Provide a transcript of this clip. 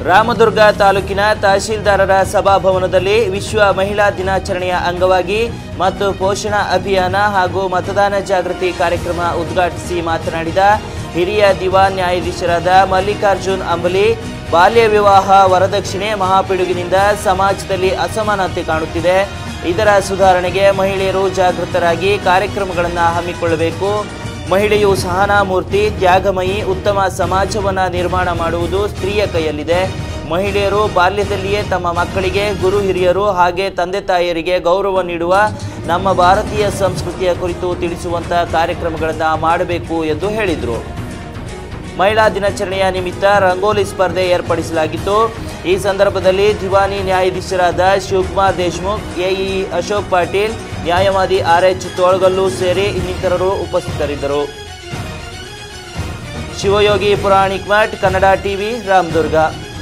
ರಾಮದುರ್ಗ ತಾಲೂಕಿನ ತಹಶೀಲ್ದಾರರ ಸಭಾಭವನದಲ್ಲಿ ವಿಶ್ವ ಮಹಿಳಾ ದಿನಾಚರಣೆಯ ಅಂಗವಾಗಿ ಮತ್ತು ಪೋಷಣಾ ಅಭಿಯಾನ ಹಾಗೂ ಮತದಾನ ಜಾಗೃತಿ ಕಾರ್ಯಕ್ರಮ ಉದ್ಘಾಟಿಸಿ ಮಾತನಾಡಿದ ಹಿರಿಯ ದಿವಾನ್ ನ್ಯಾಯಾಧೀಶರಾದ ಮಲ್ಲಿಕಾರ್ಜುನ್ ಅಂಬಲಿ ಬಾಲ್ಯ ವಿವಾಹ ವರದಕ್ಷಿಣೆ ಮಹಾಪಿಡುಗಿನಿಂದ ಸಮಾಜದಲ್ಲಿ ಅಸಮಾನತೆ ಕಾಣುತ್ತಿದೆ ಇದರ ಸುಧಾರಣೆಗೆ ಮಹಿಳೆಯರು ಜಾಗೃತರಾಗಿ ಕಾರ್ಯಕ್ರಮಗಳನ್ನು ಹಮ್ಮಿಕೊಳ್ಳಬೇಕು ಮಹಿಳೆಯು ಸಹನಾಮೂರ್ತಿ ತ್ಯಾಗಮಯಿ ಉತ್ತಮ ಸಮಾಜವನ್ನು ನಿರ್ಮಾಣ ಮಾಡುವುದು ಸ್ತ್ರೀಯ ಕೈಯಲ್ಲಿದೆ ಮಹಿಳೆಯರು ಬಾಲ್ಯದಲ್ಲಿಯೇ ತಮ್ಮ ಮಕ್ಕಳಿಗೆ ಗುರು ಹಿರಿಯರು ಹಾಗೆ ತಂದೆ ತಾಯಿಯರಿಗೆ ಗೌರವ ನೀಡುವ ನಮ್ಮ ಭಾರತೀಯ ಸಂಸ್ಕೃತಿಯ ಕುರಿತು ತಿಳಿಸುವಂಥ ಕಾರ್ಯಕ್ರಮಗಳನ್ನು ಮಾಡಬೇಕು ಎಂದು ಹೇಳಿದರು ಮಹಿಳಾ ದಿನಾಚರಣೆಯ ನಿಮಿತ್ತ ರಂಗೋಲಿ ಸ್ಪರ್ಧೆ ಏರ್ಪಡಿಸಲಾಗಿತ್ತು ಈ ಸಂದರ್ಭದಲ್ಲಿ ದಿವಾನಿ ನ್ಯಾಯಾಧೀಶರಾದ ಶಿವಕುಮಾರ್ ದೇಶ್ಮುಖ್ ಎಇ ಅಶೋಕ್ ಪಾಟೀಲ್ ನ್ಯಾಯವಾದಿ ಆರ್ ಎಚ್ ತೋಳಗಲ್ಲು ಸೇರಿ ಇನ್ನಿತರರು ಉಪಸ್ಥಿತರಿದ್ದರು ಶಿವಯೋಗಿ ಪುರಾಣಿಕ್ ಮಠ್ ಕನ್ನಡ ಟಿವಿ ರಾಮದುರ್ಗ